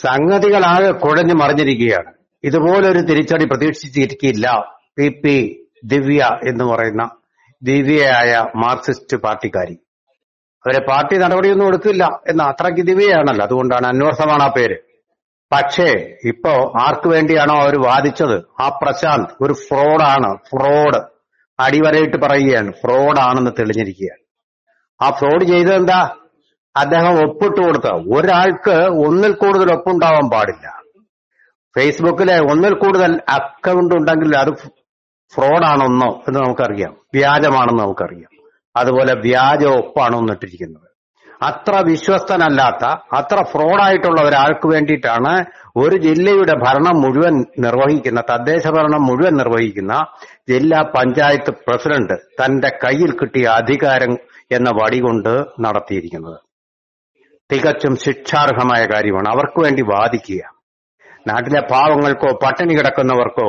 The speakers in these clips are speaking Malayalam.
സംഗതികളാകെ കുഴഞ്ഞു മറിഞ്ഞിരിക്കുകയാണ് ഇതുപോലൊരു തിരിച്ചടി പ്രതീക്ഷിച്ചിരിക്കില്ല പി പി ദിവ്യ എന്ന് പറയുന്ന ദിവ്യയായ മാർക്സിസ്റ്റ് പാർട്ടിക്കാരി അവരെ പാർട്ടി നടപടിയൊന്നും എടുക്കില്ല എന്ന് അത്രയ്ക്ക് ദിവ്യയാണല്ലോ അതുകൊണ്ടാണ് അന്വേഷണമാണ് ആ പേര് പക്ഷേ ഇപ്പോ ആർക്ക് വേണ്ടിയാണോ അവർ വാദിച്ചത് ആ പ്രശാന്ത് ഒരു ഫ്രോഡാണ് ഫ്രോഡ് അടിവരയിട്ട് പറയുകയാണ് ഫ്രോഡാണെന്ന് തെളിഞ്ഞിരിക്കുകയാണ് ആ ഫ്രോഡ് ചെയ്തത് എന്താ അദ്ദേഹം ഒപ്പിട്ട് കൊടുത്ത ഒരാൾക്ക് ഒന്നിൽ കൂടുതൽ ഒപ്പുണ്ടാവാൻ പാടില്ല ഫേസ്ബുക്കിലെ ഒന്നിൽ കൂടുതൽ അക്കൗണ്ട് ഉണ്ടെങ്കിൽ അത് ഫ്രോഡാണെന്നോ എന്ന് നമുക്കറിയാം വ്യാജമാണെന്ന് നമുക്കറിയാം അതുപോലെ വ്യാജ ഒപ്പാണ് ഒന്നിട്ടിരിക്കുന്നത് അത്ര വിശ്വസ്തനല്ലാത്ത അത്ര ഫ്രോഡായിട്ടുള്ള ഒരാൾക്ക് വേണ്ടിയിട്ടാണ് ഒരു ജില്ലയുടെ ഭരണം മുഴുവൻ നിർവഹിക്കുന്ന തദ്ദേശ ഭരണം മുഴുവൻ നിർവഹിക്കുന്ന ജില്ലാ പഞ്ചായത്ത് പ്രസിഡന്റ് തന്റെ കയ്യിൽ കിട്ടിയ അധികാരം എന്ന വടി കൊണ്ട് നടത്തിയിരിക്കുന്നത് തികച്ചും ശിക്ഷാർഹമായ കാര്യമാണ് അവർക്ക് വേണ്ടി വാദിക്കുക നാട്ടിലെ പാവങ്ങൾക്കോ പട്ടിണി കിടക്കുന്നവർക്കോ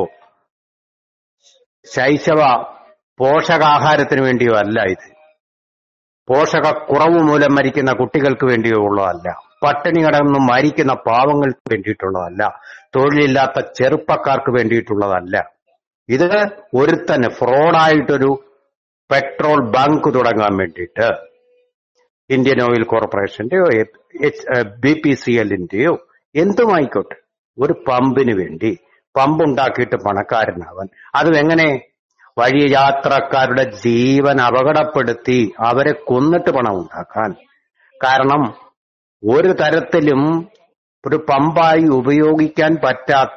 ശൈശവ പോഷകാഹാരത്തിന് വേണ്ടിയോ അല്ല ഇത് പോഷക കുറവ് മൂലം മരിക്കുന്ന കുട്ടികൾക്ക് വേണ്ടിയോ ഉള്ളതല്ല പട്ടിണി കിടന്ന് മരിക്കുന്ന പാവങ്ങൾക്ക് വേണ്ടിയിട്ടുള്ളതല്ല തൊഴിലില്ലാത്ത ചെറുപ്പക്കാർക്ക് വേണ്ടിയിട്ടുള്ളതല്ല ഇത് ഒരുത്തന് ഫ്രോഡായിട്ടൊരു പെട്രോൾ ബങ്ക് തുടങ്ങാൻ വേണ്ടിയിട്ട് ഇന്ത്യൻ ഓയിൽ കോർപ്പറേഷന്റെയോ ബി പി സി എല്ലിന്റെയോ എന്തുമായിക്കോട്ടെ ഒരു പമ്പിന് വേണ്ടി പമ്പ് ഉണ്ടാക്കിയിട്ട് പണക്കാരനാവാൻ അതും എങ്ങനെ വഴി യാത്രക്കാരുടെ ജീവൻ അപകടപ്പെടുത്തി അവരെ കൊന്നിട്ട് പണം ഉണ്ടാക്കാൻ കാരണം ഒരു തരത്തിലും ഒരു പമ്പായി ഉപയോഗിക്കാൻ പറ്റാത്ത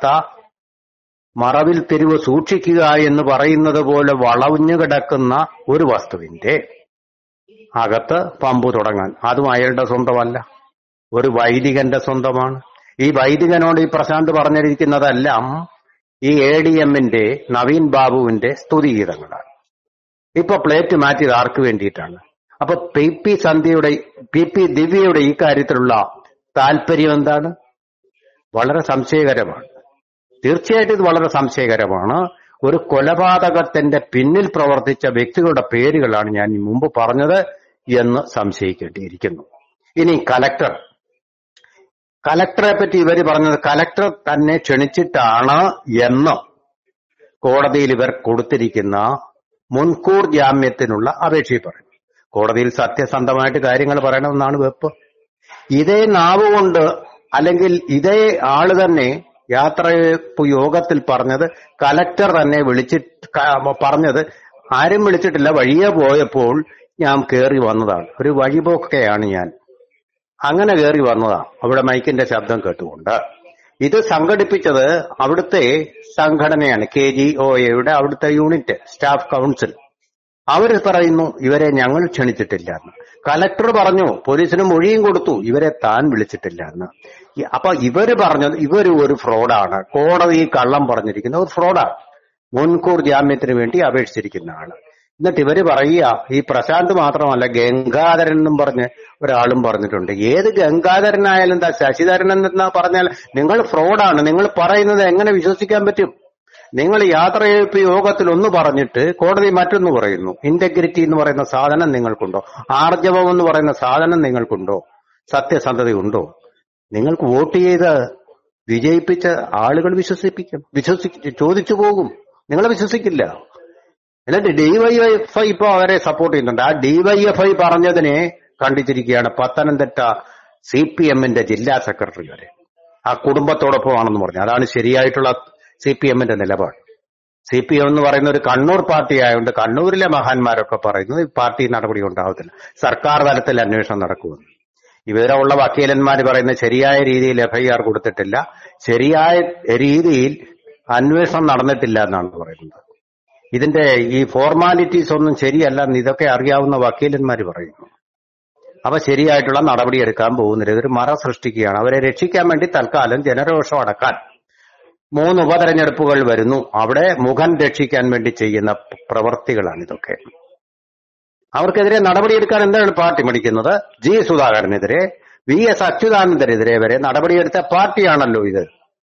മറവിൽ തെരുവ് സൂക്ഷിക്കുക എന്ന് പറയുന്നത് പോലെ വളഞ്ഞു കിടക്കുന്ന ഒരു വസ്തുവിന്റെ അകത്ത് പമ്പ് തുടങ്ങാൻ അതും അയാളുടെ സ്വന്തമല്ല ഒരു വൈദികന്റെ സ്വന്തമാണ് ഈ വൈദികനോട് ഈ പ്രശാന്ത് പറഞ്ഞിരിക്കുന്നതെല്ലാം ഈ എ ഡി എമ്മിന്റെ നവീൻ ബാബുവിന്റെ സ്തുതിഗീതങ്ങളാണ് ഇപ്പൊ പ്ലേറ്റ് മാറ്റിയത് ആർക്ക് വേണ്ടിയിട്ടാണ് അപ്പൊ പി പി സന്ധ്യയുടെ പി പി ദിവ്യയുടെ ഈ കാര്യത്തിലുള്ള താല്പര്യം എന്താണ് വളരെ സംശയകരമാണ് തീർച്ചയായിട്ടും ഇത് വളരെ സംശയകരമാണ് ഒരു കൊലപാതകത്തിന്റെ പിന്നിൽ പ്രവർത്തിച്ച വ്യക്തികളുടെ പേരുകളാണ് ഞാൻ ഈ മുമ്പ് പറഞ്ഞത് എന്ന് സംശയിക്കേണ്ടിയിരിക്കുന്നു ഇനി കലക്ടർ കലക്ടറെ പറ്റി ഇവർ പറഞ്ഞത് കലക്ടർ തന്നെ ക്ഷണിച്ചിട്ടാണ് എന്ന് കോടതിയിൽ ഇവർ കൊടുത്തിരിക്കുന്ന മുൻകൂർ ജാമ്യത്തിനുള്ള അപേക്ഷയിൽ പറഞ്ഞു കോടതിയിൽ സത്യസന്ധമായിട്ട് കാര്യങ്ങൾ പറയണമെന്നാണ് വെപ്പ് ഇതേ നാവ് കൊണ്ട് അല്ലെങ്കിൽ ഇതേ ആള് തന്നെ യാത്രയപ്പ് യോഗത്തിൽ പറഞ്ഞത് കലക്ടർ തന്നെ വിളിച്ചിട്ട് ക- പറഞ്ഞത് ആരും വിളിച്ചിട്ടില്ല വഴിയെ പോയപ്പോൾ ഞാൻ കയറി വന്നതാണ് ഒരു വഴിപോക്കെയാണ് ഞാൻ അങ്ങനെ കയറി വന്നതാ അവിടെ മൈക്കിന്റെ ശബ്ദം കേട്ടുകൊണ്ട് ഇത് സംഘടിപ്പിച്ചത് അവിടുത്തെ സംഘടനയാണ് കെ ജി ഒ എയുടെ അവിടുത്തെ യൂണിറ്റ് സ്റ്റാഫ് കൗൺസിൽ അവർ പറയുന്നു ഇവരെ ഞങ്ങൾ ക്ഷണിച്ചിട്ടില്ല എന്ന് കലക്ടർ പറഞ്ഞു പോലീസിന് മൊഴിയും കൊടുത്തു ഇവരെ താൻ വിളിച്ചിട്ടില്ല എന്ന് ഈ- അപ്പൊ ഇവര് പറഞ്ഞത് ഇവര് ഒരു ഫ്രോഡാണ് കോടതി കള്ളം പറഞ്ഞിരിക്കുന്ന ഒരു ഫ്രോഡാണ് മുൻകൂർ ജാമ്യത്തിന് വേണ്ടി അപേക്ഷിച്ചിരിക്കുന്ന ആള് എന്നിട്ട് ഇവര് പറയുക ഈ പ്രശാന്ത് മാത്രമല്ല ഗംഗാധരൻ എന്നും പറഞ്ഞ് ഒരാളും പറഞ്ഞിട്ടുണ്ട് ഏത് ഗംഗാധരനായാലും എന്താ ശശിധരൻ എന്നാ പറഞ്ഞാൽ നിങ്ങൾ ഫ്രോഡാണ് നിങ്ങൾ പറയുന്നത് എങ്ങനെ വിശ്വസിക്കാൻ പറ്റും നിങ്ങൾ യാത്രയയപ്പ് യോഗത്തിൽ ഒന്ന് പറഞ്ഞിട്ട് കോടതി മറ്റൊന്ന് പറയുന്നു ഇന്റഗ്രിറ്റി എന്ന് പറയുന്ന സാധനം നിങ്ങൾക്കുണ്ടോ ആർജവം എന്ന് പറയുന്ന സാധനം നിങ്ങൾക്കുണ്ടോ സത്യസന്ധത ഉണ്ടോ നിങ്ങൾക്ക് വോട്ട് ചെയ്ത് വിജയിപ്പിച്ച ആളുകൾ വിശ്വസിപ്പിക്കും വിശ്വസി ചോദിച്ചു പോകും നിങ്ങളെ വിശ്വസിക്കില്ല എന്നിട്ട് ഡിവൈഎഫ്ഐ ഇപ്പൊ അവരെ സപ്പോർട്ട് ചെയ്യുന്നുണ്ട് ആ ഡിവൈഎഫ്ഐ പറഞ്ഞതിനെ കണ്ടിച്ചിരിക്കുകയാണ് പത്തനംതിട്ട സി പി എമ്മിന്റെ ജില്ലാ സെക്രട്ടറി വരെ ആ കുടുംബത്തോടൊപ്പമാണെന്ന് പറഞ്ഞു അതാണ് ശരിയായിട്ടുള്ള സി പി എമ്മിന്റെ നിലപാട് സി പി എം എന്ന് പറയുന്ന ഒരു കണ്ണൂർ പാർട്ടി ആയതുകൊണ്ട് കണ്ണൂരിലെ മഹാന്മാരൊക്കെ പറയുന്നത് ഈ പാർട്ടി നടപടി ഉണ്ടാവത്തില്ല സർക്കാർ തലത്തിൽ അന്വേഷണം നടക്കുമെന്ന് ഇവരുള്ള വക്കീലന്മാർ പറയുന്ന ശരിയായ രീതിയിൽ എഫ്ഐആർ കൊടുത്തിട്ടില്ല ശരിയായ രീതിയിൽ അന്വേഷണം നടന്നിട്ടില്ല എന്നാണ് പറയുന്നത് ഇതിന്റെ ഈ ഫോർമാലിറ്റീസ് ഒന്നും ശരിയല്ല എന്ന് ഇതൊക്കെ അറിയാവുന്ന വക്കീലന്മാർ പറയുന്നു അപ്പൊ ശരിയായിട്ടുള്ള നടപടി എടുക്കാൻ പോകുന്നില്ല ഇതൊരു മറ സൃഷ്ടിക്കുകയാണ് അവരെ രക്ഷിക്കാൻ വേണ്ടി തൽക്കാലം ജനരോഷം അടക്കാൻ മൂന്ന് ഉപതെരഞ്ഞെടുപ്പുകൾ വരുന്നു അവിടെ മുഖം രക്ഷിക്കാൻ വേണ്ടി ചെയ്യുന്ന പ്രവർത്തികളാണ് ഇതൊക്കെ അവർക്കെതിരെ നടപടിയെടുക്കാൻ എന്താണ് പാർട്ടി മടിക്കുന്നത് ജി സുധാകരനെതിരെ വി എസ് അച്യുതാനന്ദനെതിരെ വരെ നടപടിയെടുത്ത പാർട്ടിയാണല്ലോ ഇത്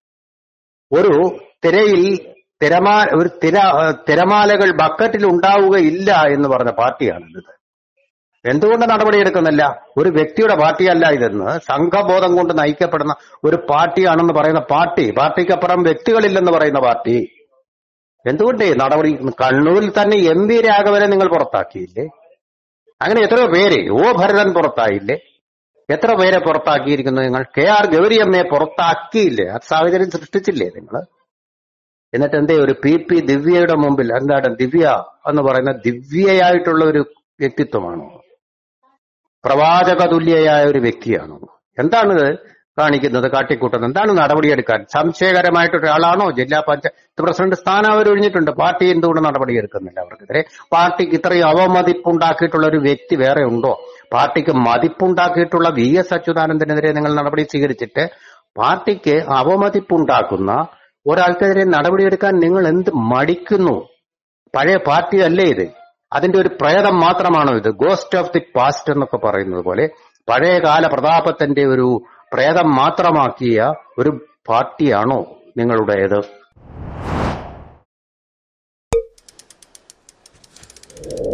ഒരു തിരയിൽ തിരമാ ഒരു തിര തിരമാലകൾ ബക്കറ്റിൽ ഉണ്ടാവുകയില്ല എന്ന് പറഞ്ഞ പാർട്ടിയാണ് ഇത് എന്തുകൊണ്ട് നടപടിയെടുക്കുന്നില്ല ഒരു വ്യക്തിയുടെ പാർട്ടിയല്ല ഇതെന്ന് സംഘബോധം കൊണ്ട് നയിക്കപ്പെടുന്ന ഒരു പാർട്ടിയാണെന്ന് പറയുന്ന പാർട്ടി പാർട്ടിക്കപ്പുറം വ്യക്തികളില്ലെന്ന് പറയുന്ന പാർട്ടി എന്തുകൊണ്ട് ഈ നടപടി കണ്ണൂരിൽ തന്നെ എം വി രാഘവനെ നിങ്ങൾ പുറത്താക്കിയില്ലേ അങ്ങനെ എത്രയോ പേര് ഓ ഭരതൻ പുറത്തായില്ലേ എത്ര പേരെ പുറത്താക്കിയിരിക്കുന്നു നിങ്ങൾ കെ ആർ ഗൗരിയമ്മയെ പുറത്താക്കിയില്ലേ ആ സാഹചര്യം സൃഷ്ടിച്ചില്ലേ നിങ്ങൾ എന്നിട്ട് എന്തേ ഒരു പി പി ദിവ്യയുടെ മുമ്പിൽ എന്താണ് ദിവ്യ എന്ന് പറയുന്ന ദിവ്യയായിട്ടുള്ള ഒരു വ്യക്തിത്വമാണോ പ്രവാചക തുല്യയായ ഒരു വ്യക്തിയാണോ എന്താണിത് കാണിക്കുന്നത് കാട്ടിക്കൂട്ടുന്നത് എന്താണ് നടപടിയെടുക്കാൻ സംശയകരമായിട്ട് ഒരാളാണോ ജില്ലാ പഞ്ചായത്ത് പ്രസിഡന്റ് സ്ഥാനം അവർ ഒഴിഞ്ഞിട്ടുണ്ട് പാർട്ടി എന്തുകൊണ്ട് നടപടിയെടുക്കുന്നില്ല അവർക്കെതിരെ പാർട്ടിക്ക് ഇത്രയും അവമതിപ്പുണ്ടാക്കിയിട്ടുള്ള ഒരു വ്യക്തി വേറെ ഉണ്ടോ പാർട്ടിക്ക് മതിപ്പുണ്ടാക്കിയിട്ടുള്ള വി എസ് അച്യുതാനന്ദനെതിരെ നിങ്ങൾ നടപടി സ്വീകരിച്ചിട്ട് പാർട്ടിക്ക് അവമതിപ്പുണ്ടാക്കുന്ന ഒരാൾക്കെതിരെ നടപടിയെടുക്കാൻ നിങ്ങൾ എന്ത് മടിക്കുന്നു പഴയ പാർട്ടി അല്ലേ ഇത് അതിന്റെ ഒരു പ്രേതം മാത്രമാണോ ഇത് ഗോസ്റ്റ് ഓഫ് ദി പാസ്റ്റ് എന്നൊക്കെ പറയുന്നത് പോലെ പഴയകാല പ്രതാപത്തിന്റെ ഒരു പ്രേതം മാത്രമാക്കിയ ഒരു പാർട്ടിയാണോ നിങ്ങളുടേത്